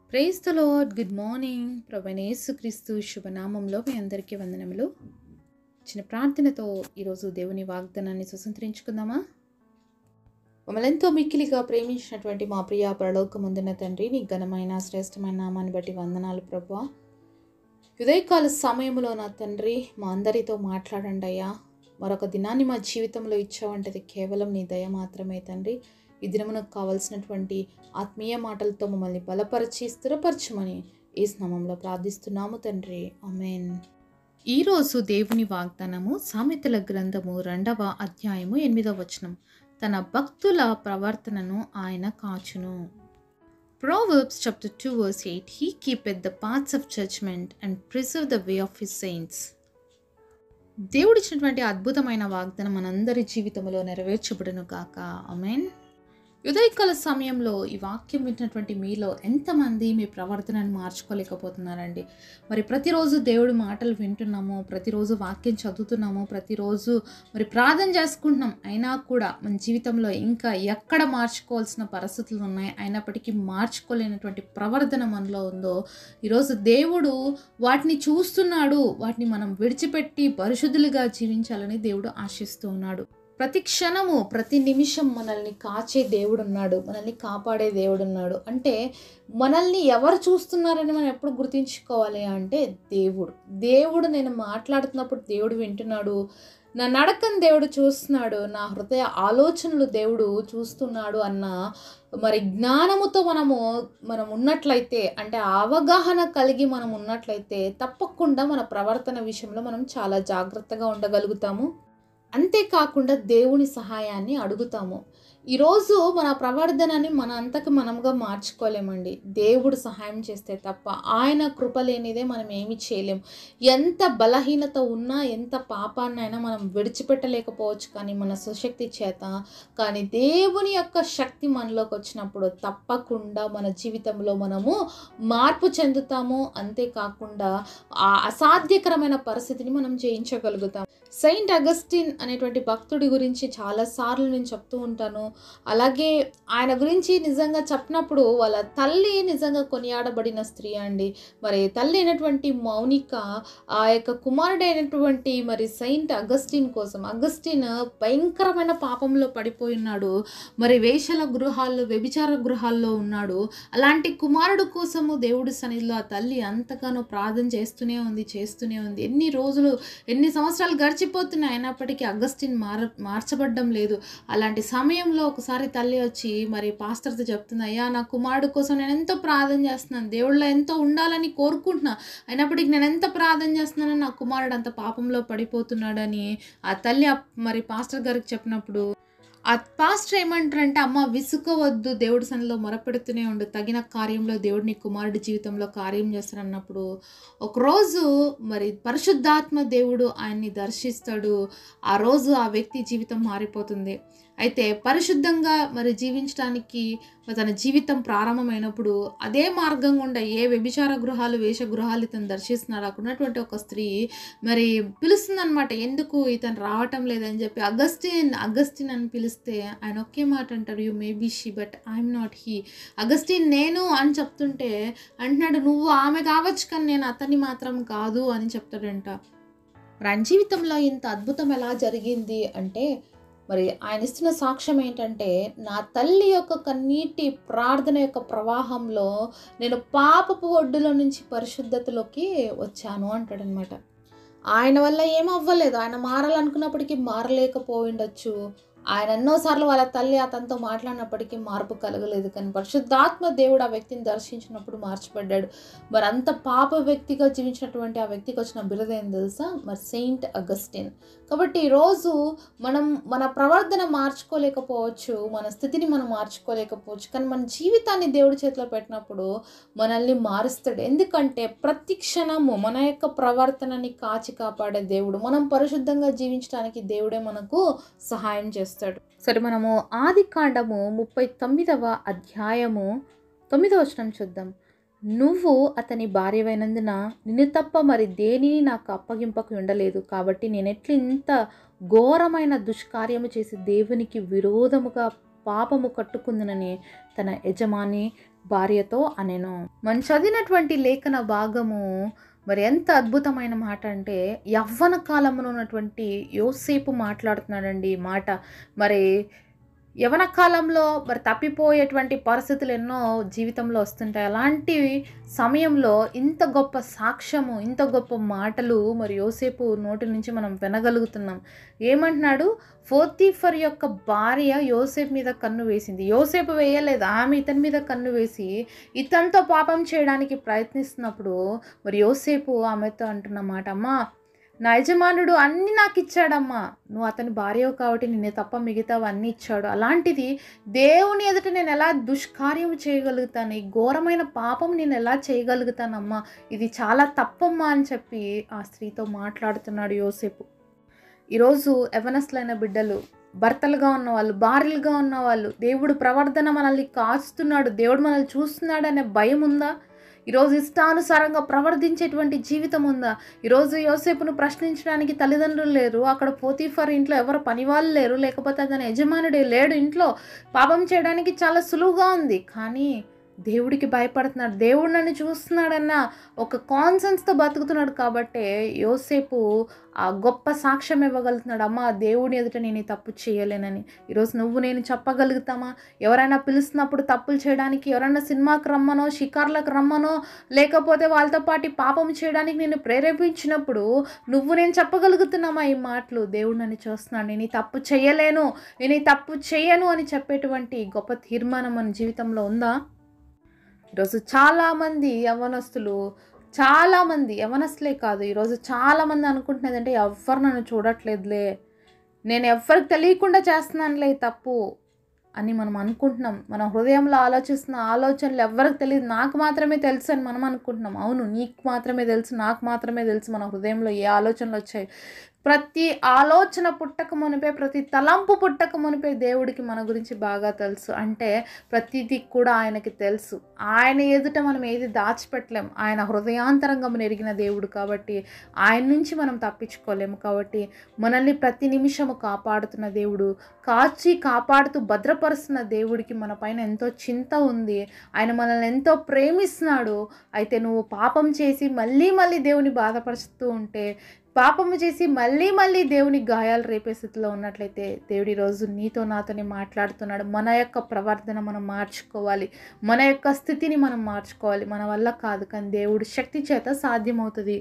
Praise the lord good morning ప్రభనేసు క్రీస్తు శుభనామంలో మీ అందరికీ వందనములు చిన్న ప్రార్థనతో ఈరోజు దేవుని వాగ్దానాన్ని స్వతంత్రించుకుందామా మమ్మల్ని ఎంతో మిక్కిలిగా ప్రేమించినటువంటి మా ప్రియ పరలోకముందున తండ్రి నీ ఘనమైన శ్రేష్టమైన నామాన్ని బట్టి వందనాలు ప్రభు ఉదయకాల సమయంలో నా తండ్రి మా అందరితో మాట్లాడండి అయ్యా మరొక దినాన్ని మా జీవితంలో ఇచ్చావంటది కేవలం నీ దయ మాత్రమే తండ్రి ఈ దినమునకు కావలసినటువంటి ఆత్మీయ మాటలతో మమ్మల్ని బలపరిచి స్థిరపరచమని ఈ స్నామంలో ప్రార్థిస్తున్నాము తండ్రి అమేన్ ఈరోజు దేవుని వాగ్దానము సామెతల గ్రంథము రెండవ అధ్యాయము ఎనిమిదవ వచనం తన భక్తుల ప్రవర్తనను ఆయన కాచును Proverbs chapter 2 verse 8 He keepeth the paths of judgment and preserve the way of his saints. దేవుడిచ్చినటువంటి అద్భుతమైన వాగ్దానం మనందరి జీవితంలో నెరవేర్చబడును కాక అమెన్ ఉదయకాల సమయంలో ఈ వాక్యం వింటున్నటువంటి మీలో ఎంతమంది మీ ప్రవర్తనను మార్చుకోలేకపోతున్నారండి మరి ప్రతిరోజు దేవుడి మాటలు వింటున్నాము ప్రతిరోజు వాక్యం చదువుతున్నాము ప్రతిరోజు మరి ప్రార్థన చేసుకుంటున్నాం అయినా కూడా మన జీవితంలో ఇంకా ఎక్కడ మార్చుకోవాల్సిన పరిస్థితులు ఉన్నాయి అయినప్పటికీ మార్చుకోలేనటువంటి ప్రవర్తన మనలో ఉందో ఈరోజు దేవుడు వాటిని చూస్తున్నాడు వాటిని మనం విడిచిపెట్టి పరిశుద్ధులుగా జీవించాలని దేవుడు ఆశిస్తూ ఉన్నాడు ప్రతి క్షణము ప్రతి నిమిషం మనల్ని కాచే దేవుడు ఉన్నాడు మనల్ని కాపాడే దేవుడు ఉన్నాడు అంటే మనల్ని ఎవరు చూస్తున్నారని మనం ఎప్పుడు గుర్తించుకోవాలి అంటే దేవుడు దేవుడు నేను మాట్లాడుతున్నప్పుడు దేవుడు వింటున్నాడు నా నడకను దేవుడు చూస్తున్నాడు నా హృదయ ఆలోచనలు దేవుడు చూస్తున్నాడు అన్న మరి జ్ఞానముతో మనము మనం ఉన్నట్లయితే అంటే అవగాహన కలిగి మనం ఉన్నట్లయితే తప్పకుండా మన ప్రవర్తన విషయంలో మనం చాలా జాగ్రత్తగా ఉండగలుగుతాము అంతేకాకుండా దేవుని సహాయాన్ని అడుగుతాము ఈరోజు మన ప్రవర్ధనని మన అంతకు మనముగా మార్చుకోలేమండి దేవుడు సహాయం చేస్తే తప్ప ఆయన కృప లేనిదే మనం ఏమి చేయలేం ఎంత బలహీనత ఉన్నా ఎంత పాపాన్నైనా మనం విడిచిపెట్టలేకపోవచ్చు కానీ మన సుశక్తి చేత కానీ దేవుని యొక్క శక్తి మనలోకి వచ్చినప్పుడు తప్పకుండా మన జీవితంలో మనము మార్పు చెందుతాము అంతేకాకుండా ఆ అసాధ్యకరమైన పరిస్థితిని మనం జయించగలుగుతాం సెయింట్ అగస్టిన్ అనేటువంటి భక్తుడి గురించి చాలాసార్లు నేను చెప్తూ ఉంటాను అలాగే ఆయన గురించి నిజంగా చెప్పినప్పుడు వాళ్ళ తల్లి నిజంగా కొనియాడబడిన స్త్రీ అండి మరి తల్లి అయినటువంటి మౌనిక ఆ యొక్క కుమారుడైనటువంటి మరి సెయింట్ అగస్టిన్ కోసం అగస్టిన్ భయంకరమైన పాపంలో పడిపోయి ఉన్నాడు మరి వేషల గృహాల్లో వ్యభిచార గృహాల్లో ఉన్నాడు అలాంటి కుమారుడు కోసము దేవుడి సన్నిధిలో ఆ తల్లి అంతగానో ప్రార్థన చేస్తూనే ఉంది చేస్తూనే ఉంది ఎన్ని రోజులు ఎన్ని సంవత్సరాలు గడిచిపోతున్నాయి అయినప్పటికీ అగస్టిన్ మార మార్చబడ్డం లేదు అలాంటి సమయంలో ఒకసారి తల్లి వచ్చి మరి పాస్టర్తో చెప్తుంది అయ్యా నా కుమారుడు కోసం నేను ఎంతో ప్రార్థన చేస్తున్నాను దేవుళ్ళ ఎంతో ఉండాలని కోరుకుంటున్నా అయినప్పటికీ నేను ఎంత ప్రార్థన చేస్తున్నానని నా కుమారుడు అంత పాపంలో పడిపోతున్నాడని ఆ తల్లి ఆ- మరి పాస్టర్ గారికి చెప్పినప్పుడు ఆ పాస్టర్ ఏమంటారంటే అమ్మ విసుకోవద్దు దేవుడి సన్నిలో మొరపెడుతూనే ఉండు తగిన కార్యంలో దేవుడు నీ కుమారుడి జీవితంలో కార్యం చేస్తారన్నప్పుడు ఒకరోజు మరి పరిశుద్ధాత్మ దేవుడు ఆయన్ని దర్శిస్తాడు ఆ రోజు ఆ వ్యక్తి జీవితం మారిపోతుంది అయితే పరిశుద్ధంగా మరి జీవించడానికి మరి తన జీవితం ప్రారంభమైనప్పుడు అదే మార్గం గుండా ఏ వ్యభిచార గృహాలు వేష గృహాలు ఇతను దర్శిస్తున్నాడు అక్కడ ఉన్నటువంటి ఒక స్త్రీ మరి పిలుస్తుందనమాట ఎందుకు ఇతను రావటం లేదని చెప్పి అగస్టిన్ అగస్టిన్ అని పిలిస్తే ఆయన ఒకే మాట అంటాడు you may be she but I'm not he Augustine నేను అని చెప్తుంటే అంటున్నాడు నువ్వు ఆమె కావచ్చు కానీ నేను అతన్ని మాత్రం కాదు అని చెప్తాడంట మరి ఆయన జీవితంలో ఇంత అద్భుతం ఎలా జరిగింది అంటే మరి ఆయన ఇస్తున్న సాక్ష్యం ఏంటంటే నా తల్లి యొక్క కన్నీటి ప్రార్థన యొక్క ప్రవాహంలో నేను పాపపు ఒడ్డులో నుంచి పరిశుద్ధతలోకి వచ్చాను అంటాడనమాట ఆయన వల్ల ఏం అవ్వలేదు ఆయన మారాలనుకున్నప్పటికీ మారలేకపోయిండొచ్చు ఆయన ఎన్నోసార్లు వాళ్ళ తల్లి అతనితో మాట్లాడినప్పటికీ మార్పు కలగలేదు కానీ పరిశుద్ధాత్మ దేవుడు ఆ వ్యక్తిని దర్శించినప్పుడు మార్చబడ్డాడు మరి అంత పాప వ్యక్తిగా జీవించినటువంటి ఆ వ్యక్తికి వచ్చిన బిరుదు ఏం తెలుసా మరి సెయింట్ అగస్టిన్ కాబట్టి ఈరోజు మనం మన ప్రవర్తన మార్చుకోలేకపోవచ్చు మన స్థితిని మనం మార్చుకోలేకపోవచ్చు కానీ మన జీవితాన్ని దేవుడి చేతిలో పెట్టినప్పుడు మనల్ని మారుస్తాడు ఎందుకంటే ప్రతి క్షణము మన యొక్క ప్రవర్తనని కాచి కాపాడే దేవుడు మనం పరిశుద్ధంగా జీవించడానికి దేవుడే మనకు సహాయం చేస్తాడు సరే మనము ఆది కాండము ముప్పై తొమ్మిదవ అధ్యాయము తొమ్మిదవ వచనం చూద్దాం నువ్వు అతని భార్యవైనందున నిన్ను తప్ప మరి దేనిని నాకు అప్పగింపకు ఉండలేదు కాబట్టి నేను ఎట్లా ఇంత ఘోరమైన దుష్కార్యము చేసి దేవునికి విరోధముగా పాపము కట్టుకుందనని తన యజమాని భార్యతో అనెను మనం చదివినటువంటి లేఖన భాగము మరి ఎంత అద్భుతమైన మాట అంటే యవ్వన కాలంలో ఉన్నటువంటి యోసేపు మాట్లాడుతున్నాడండి ఈ మాట మరి యవన కాలంలో మరి తప్పిపోయేటువంటి పరిస్థితులు ఎన్నో జీవితంలో వస్తుంటాయి అలాంటి సమయంలో ఇంత గొప్ప సాక్ష్యము ఇంత గొప్ప మాటలు మరి యోసేపు నోటి నుంచి మనం వినగలుగుతున్నాం ఏమంటున్నాడు ఫోర్తీఫర్ యొక్క భార్య యోసేపు మీద కన్ను వేసింది యోసేపు వేయలేదు ఆమె ఇతని మీద కన్ను వేసి ఇతనితో పాపం చేయడానికి ప్రయత్నిస్తున్నప్పుడు మరి యోసేపు ఆమెతో అంటున్న మాట అమ్మా నా యజమానుడు అన్నీ నాకు ఇచ్చాడమ్మా నువ్వు అతని భార్య కాబట్టి నిన్నే తప్ప మిగతావి అన్నీ ఇచ్చాడు అలాంటిది దేవుని ఎదుట నేను ఎలా దుష్కార్యం చేయగలుగుతాను ఈ ఘోరమైన పాపం నేను ఎలా చేయగలుగుతానమ్మా ఇది చాలా తప్పమ్మా అని చెప్పి ఆ స్త్రీతో మాట్లాడుతున్నాడు యోసేపు ఈరోజు ఎవనస్లైన బిడ్డలు భర్తలుగా ఉన్నవాళ్ళు భార్యలుగా ఉన్నవాళ్ళు దేవుడు ప్రవర్తన మనల్ని కాస్తున్నాడు దేవుడు మనల్ని చూస్తున్నాడు అనే భయం ఉందా ఈరోజు ఇష్టానుసారంగా ప్రవర్తించేటువంటి జీవితం ఉందా ఈరోజు యోసేపును ప్రశ్నించడానికి తల్లిదండ్రులు లేరు అక్కడ పోతీఫర్ ఇంట్లో ఎవరు పనివాళ్ళు లేరు లేకపోతే అతని యజమానుడే లేడు ఇంట్లో పాపం చేయడానికి చాలా సులువుగా ఉంది కానీ దేవుడికి భయపడుతున్నాడు దేవుడు నన్ను చూస్తున్నాడన్న ఒక కాన్సెన్స్తో బతుకుతున్నాడు కాబట్టే యోసేపు ఆ గొప్ప సాక్ష్యం ఇవ్వగలుగుతున్నాడు అమ్మ దేవుని ఎదుట నేను ఈ తప్పు చేయలేనని ఈరోజు నువ్వు నేను చెప్పగలుగుతామా ఎవరైనా పిలుస్తున్నప్పుడు తప్పులు చేయడానికి ఎవరైనా సినిమాకి రమ్మనో షికార్లకు రమ్మనో లేకపోతే వాళ్ళతో పాటు పాపం చేయడానికి నేను ప్రేరేపించినప్పుడు నువ్వు నేను చెప్పగలుగుతున్నామా ఈ మాటలు దేవుడు నన్ను చూస్తున్నాడు నేను ఈ తప్పు చేయలేను నేను ఈ తప్పు చేయను అని చెప్పేటువంటి గొప్ప తీర్మానం మన జీవితంలో ఉందా ఈరోజు చాలామంది యవనస్తులు చాలామంది యవనస్తులే కాదు ఈరోజు చాలామంది అనుకుంటున్నదంటే ఎవ్వరు నన్ను చూడట్లేదులే నేను ఎవ్వరికి తెలియకుండా చేస్తున్నానులే ఈ తప్పు అని మనం అనుకుంటున్నాం మన హృదయంలో ఆలోచిస్తున్న ఆలోచనలు ఎవరికి తెలియదు నాకు మాత్రమే తెలుసు అని మనం అనుకుంటున్నాం అవును నీకు మాత్రమే తెలుసు నాకు మాత్రమే తెలుసు మన హృదయంలో ఏ ఆలోచనలు వచ్చాయి ప్రతి ఆలోచన పుట్టక మునిపే ప్రతి తలంపు పుట్టక మునిపే దేవుడికి మన గురించి బాగా తెలుసు అంటే ప్రతిదీ కూడా ఆయనకి తెలుసు ఆయన ఎదుట మనం ఏది దాచిపెట్టలేం ఆయన హృదయాంతరంగం ఎరిగిన దేవుడు కాబట్టి ఆయన నుంచి మనం తప్పించుకోలేము కాబట్టి మనల్ని ప్రతి నిమిషము కాపాడుతున్న దేవుడు కాచి కాపాడుతూ భద్రపరుస్తున్న దేవుడికి మన పైన ఎంతో చింత ఉంది ఆయన మనల్ని ఎంతో ప్రేమిస్తున్నాడు అయితే నువ్వు పాపం చేసి మళ్ళీ మళ్ళీ దేవుని బాధపరుస్తూ ఉంటే పాపము చేసి మళ్ళీ మళ్ళీ దేవుని గాయాలు రేపే స్థితిలో ఉన్నట్లయితే దేవుడి రోజు నీతో నాతోనే మాట్లాడుతున్నాడు మన యొక్క ప్రవర్తన మనం మార్చుకోవాలి మన యొక్క స్థితిని మనం మార్చుకోవాలి మన వల్ల కాదు కానీ దేవుడి శక్తి చేత సాధ్యమవుతుంది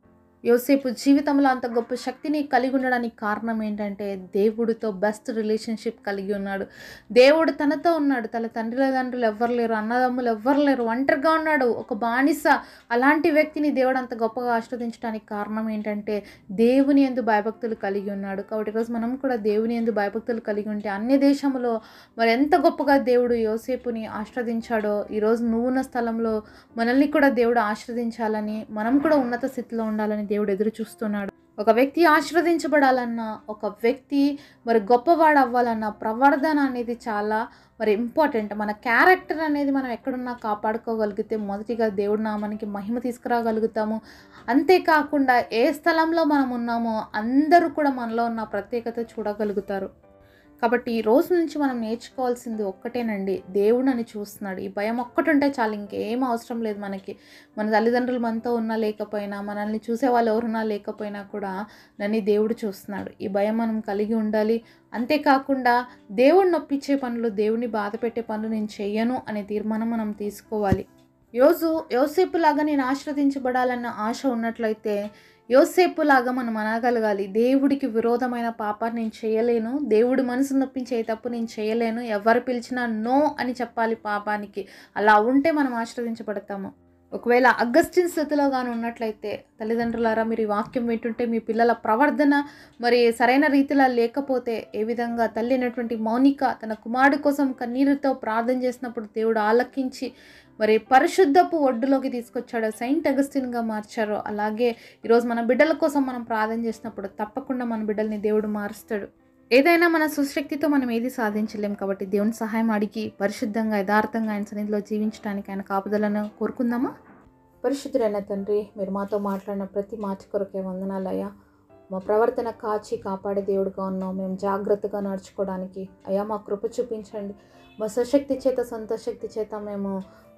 యోసేపు జీవితంలో అంత గొప్ప శక్తిని కలిగి ఉండడానికి కారణం ఏంటంటే దేవుడితో బెస్ట్ రిలేషన్షిప్ కలిగి ఉన్నాడు దేవుడు తనతో ఉన్నాడు తన తండ్రులు ఎవ్వరు లేరు అన్నదమ్ములు ఎవ్వరు లేరు ఒంటరిగా ఉన్నాడు ఒక బానిస అలాంటి వ్యక్తిని దేవుడు అంత గొప్పగా ఆస్వాదించడానికి కారణం ఏంటంటే దేవుని ఎందు భయభక్తులు కలిగి ఉన్నాడు కాబట్టి ఈరోజు మనం కూడా దేవుని ఎందు భయభక్తులు కలిగి ఉంటే అన్ని దేశంలో మరి ఎంత గొప్పగా దేవుడు యోసేపుని ఆస్వాదించాడో ఈరోజు నువ్వున్న స్థలంలో మనల్ని కూడా దేవుడు ఆశ్రదించాలని మనం కూడా ఉన్నత స్థితిలో ఉండాలని దేవుడు ఎదురు చూస్తున్నాడు ఒక వ్యక్తి ఆశీర్వదించబడాలన్నా ఒక వ్యక్తి మరి గొప్పవాడు అవ్వాలన్నా ప్రవర్ధన అనేది చాలా మరి ఇంపార్టెంట్ మన క్యారెక్టర్ అనేది మనం ఎక్కడున్నా కాపాడుకోగలిగితే మొదటిగా దేవుడు నామానికి మహిమ తీసుకురాగలుగుతాము అంతేకాకుండా ఏ స్థలంలో మనం ఉన్నామో అందరూ కూడా మనలో ఉన్న ప్రత్యేకత చూడగలుగుతారు కాబట్టి ఈ రోజు నుంచి మనం నేర్చుకోవాల్సింది ఒక్కటేనండి దేవుడు అని చూస్తున్నాడు ఈ భయం ఒక్కటి ఉంటే చాలు ఇంకేం అవసరం లేదు మనకి మన తల్లిదండ్రులు మనతో ఉన్నా లేకపోయినా మనల్ని చూసే వాళ్ళు ఎవరున్నా లేకపోయినా కూడా నన్ను దేవుడు చూస్తున్నాడు ఈ భయం మనం కలిగి ఉండాలి అంతేకాకుండా దేవుడిని నొప్పించే పనులు దేవుని బాధ పెట్టే పనులు నేను చెయ్యను అనే తీర్మానం మనం తీసుకోవాలి యోజు యోసేపు లాగా నేను ఆశ్రదించబడాలన్న ఆశ ఉన్నట్లయితే యోసేపు లాగా మనం అనగలగాలి దేవుడికి విరోధమైన పాపాన్ని నేను చేయలేను దేవుడి మనసు నొప్పించే ఏ తప్పు నేను చేయలేను ఎవరు పిలిచినా నో అని చెప్పాలి పాపానికి అలా ఉంటే మనం ఆశ్రదించబడతాము ఒకవేళ అగస్టిన్ స్థితిలో కానీ ఉన్నట్లయితే తల్లిదండ్రులారా మీరు ఈ వాక్యం వింటుంటే మీ పిల్లల ప్రవర్తన మరి సరైన రీతిలో లేకపోతే ఏ విధంగా తల్లి అయినటువంటి మౌనిక తన కుమారుడి కోసం కన్నీరుతో ప్రార్థన చేసినప్పుడు దేవుడు ఆలకించి మరి పరిశుద్ధపు ఒడ్డులోకి తీసుకొచ్చాడో సెయింట్ అగస్టిన్గా మార్చారో అలాగే ఈరోజు మన బిడ్డల కోసం మనం ప్రార్థన చేసినప్పుడు తప్పకుండా మన బిడ్డల్ని దేవుడు మారుస్తాడు ఏదైనా మన సుశక్తితో మనం ఏది సాధించలేం కాబట్టి దేవుని సహాయం అడిగి పరిశుద్ధంగా యథార్థంగా ఆయన సన్నిధిలో జీవించడానికి ఆయన కాపుదలను కోరుకుందామా పరిశుద్ధుడైన తండ్రి మీరు మాతో మాట్లాడిన ప్రతి మాట కొరకే వందనాలయ్యా మా ప్రవర్తన కాచి కాపాడే దేవుడుగా ఉన్నాం మేము జాగ్రత్తగా నడుచుకోవడానికి అయ్యా మా కృప చూపించండి మా స్వశక్తి చేత సొంత శక్తి చేత మేము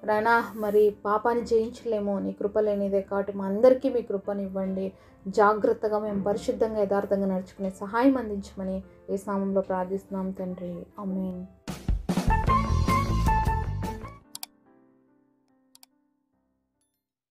రానా మరి పాపాన్ని జయించలేము నీ కృప లేనిదే కాబట్టి మా అందరికీ మీ కృపనివ్వండి జాగ్రత్తగా మేము పరిశుద్ధంగా యథార్థంగా నడుచుకునే సహాయం అందించమని ఏ నామంలో ప్రార్థిస్తున్నాం తండ్రి అమేన్